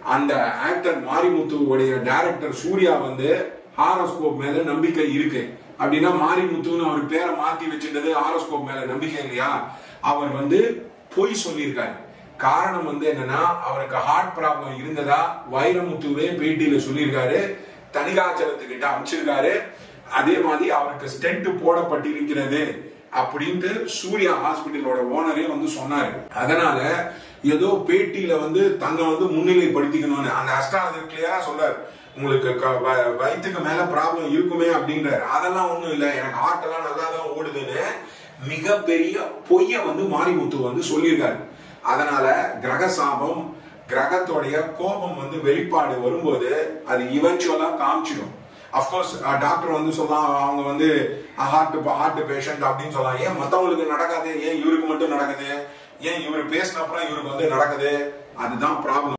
அந்த actor மாரிமுத்துவுடைய director Surya வந்து horoscope மேல நம்பிக்கை இருக்கு அப்படின்னா மாரிமுத்துன்னு அவர் பேரை மாத்தி வச்சிருந்தது ஹாரோஸ்கோப் மேல நம்பிக்கை இல்லையா அவர் வந்து பொய் சொல்லியிருக்காரு காரணம் வந்து என்னன்னா அவருக்கு ஹார்ட் ப்ராப்ளம் இருந்ததா வைரமுத்துவே பேட்டியில சொல்லியிருக்காரு தனிகாச்சலத்துக்கிட்ட அமைச்சிருக்காரு அதே மாதிரி அவருக்கு ஸ்டென்ட் போடப்பட்டிருக்கிறது அப்படின்ட்டு சூர்யா ஹாஸ்பிட்டலோட ஓனரே வந்து சொன்னாரு அதனால ஏதோ பேட்டியில வந்து தன்னை வந்து முன்னிலைப்படுத்திக்கணும்னு அந்த அஸ்ட்ராலஜர் கிளியரா சொல்றாரு உங்களுக்கு க- வ- வயித்துக்கு மேல ப்ராப்ளம் இருக்குமே அப்படின்றாரு அதெல்லாம் ஒண்ணும் இல்ல எனக்கு ஹார்ட் எல்லாம் நல்லா தான் ஓடுதுன்னு மிகப்பெரிய பொய்ய வந்து மாரிமுத்து வந்து சொல்லியிருக்காரு அதனால கிரக சாபம் கிரகத்தோடைய கோபம் வந்து வெளிப்பாடு வரும்போது அது இவென்ச்சுவலா காமிச்சிடும் அஃப்கோர்ஸ் டாக்டர் வந்து சொல்லலாம் அவங்க வந்து ஹார்ட் ஹார்ட் பேஷண்ட் அப்படின்னு சொல்லலாம் ஏன் மத்தவங்களுக்கு நடக்காது ஏன் இவருக்கு மட்டும் நடக்குது ஏன் இவர் பேசின அப்புறம் இவருக்கு வந்து நடக்குது அதுதான் ப்ராப்ளம்